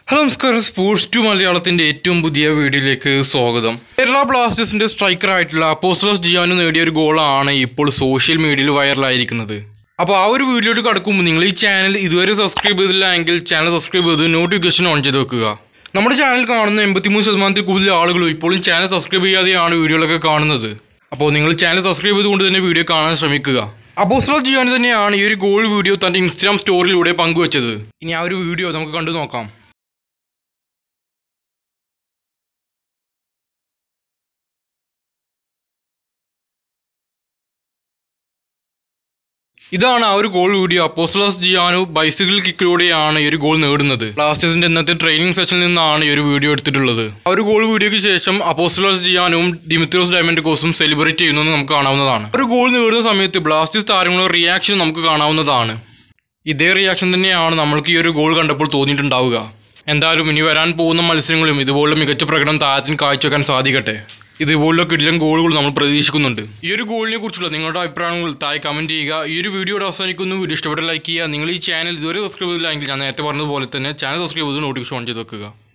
hello നമസ്കാരം sports to മലയാളത്തിന്റെ ഏറ്റവും പുതിയ വീഡിയോയിലേക്ക് സ്വാഗതം കേരള ബ്ലാസ്റ്റേഴ്സിന്റെ സ്ട്രൈക്കർ ആയിട്ടുള്ള അപ്പോസ്റ്റലോസ് ജിയാനു നേടിയ ഒരു ഗോളാണ് ഇപ്പോൾ സോഷ്യൽ മീഡിയയിൽ വൈറലായിരിക്കുന്നത് അപ്പോൾ ആ ഒരു വീഡിയോയിൽ കടക്കുമ്പോൾ നിങ്ങൾ ഈ ചാനൽ ഇതുവരെ സബ്സ്ക്രൈബ് ചെയ്തില്ല എങ്കിൽ ചാനൽ സബ്സ്ക്രൈബ് ചെയ്ത് നോട്ടിഫിക്കേഷൻ ഓൺ ചെയ്ത് വെക്കുക നമ്മുടെ ചാനൽ കാണുന്ന എൺപത്തിമൂന്ന് ശതമാനത്തിൽ കൂടുതൽ ആളുകളും ഇപ്പോഴും ചാനൽ സബ്സ്ക്രൈബ് ചെയ്യാതെയാണ് വീഡിയോകളൊക്കെ കാണുന്നത് അപ്പോൾ നിങ്ങൾ ചാനൽ സബ്സ്ക്രൈബ് ചെയ്തുകൊണ്ട് തന്നെ വീഡിയോ കാണാൻ ശ്രമിക്കുക അപ്പോസ്റ്റലോ ജിയാനു തന്നെയാണ് ഈ ഒരു ഗോൾ വീഡിയോ തന്റെ ഇൻസ്റ്റാഗ്രാം സ്റ്റോറിലൂടെ പങ്കുവച്ചത് ഇനി ആ ഒരു വീഡിയോ നമുക്ക് കണ്ടു നോക്കാം ഇതാണ് ആ ഒരു goal video Apostolos Giannou bicycle കിക്കിലൂടെയാണ് ഈ ഒരു ഗോൾ നേടുന്നത് ബ്ലാസ്റ്റേഴ്സിന്റെ ഇന്നത്തെ ട്രെയിനിങ് സെഷനിൽ നിന്നാണ് ഈ ഒരു വീഡിയോ എടുത്തിട്ടുള്ളത് ആ ഒരു ഗോൾ വീഡിയോയ്ക്ക് ശേഷം അപ്പോസ്റ്റലോസ് ജിയാനും ഡിമിത്രോസ് ഡയമണ്ട് കോസും സെലിബ്രേറ്റ് ചെയ്യുന്നത് നമുക്ക് കാണാവുന്നതാണ് ഒരു ഗോൾ നേടുന്ന സമയത്ത് ബ്ലാസ്റ്റേഴ്സ് താരങ്ങളുടെ റിയാക്ഷൻ നമുക്ക് കാണാവുന്നതാണ് ഇതേ റിയാക്ഷൻ തന്നെയാണ് നമ്മൾക്ക് ഈ ഒരു ഗോൾ കണ്ടപ്പോൾ തോന്നിയിട്ടുണ്ടാവുക എന്തായാലും ഇനി വരാൻ പോകുന്ന മത്സരങ്ങളും ഇതുപോലുള്ള മികച്ച പ്രകടനം താരത്തിന് കാഴ്ചവെക്കാൻ സാധിക്കട്ടെ ഇതുപോലുള്ള കിടിലൻ ഗോളുകൾ നമ്മൾ പ്രതീക്ഷിക്കുന്നുണ്ട് ഈ ഒരു ഗോളിനെ കുറിച്ചുള്ള നിങ്ങളുടെ അഭിപ്രായങ്ങൾ താഴെ കമൻറ്റ് ചെയ്യുക ഈ ഒരു വീഡിയോയുടെ അവസാനിക്കുന്നു വീഡിയോ ഇഷ്ടപ്പെട്ട ലൈക്ക് ചെയ്യുക നിങ്ങൾ ഈ ചാനൽ ഇതുവരെ സബ്സ്ക്രൈബ് ചെയ്തില്ല എങ്കിൽ ഞാൻ നേരത്തെ പറഞ്ഞതുപോലെ തന്നെ ചാനൽ സബ്സ്ക്രൈബ് ചെയ്ത് നോട്ടിഫിക്കേഷൻ ഓൺ ചെയ്ത് വെക്കുക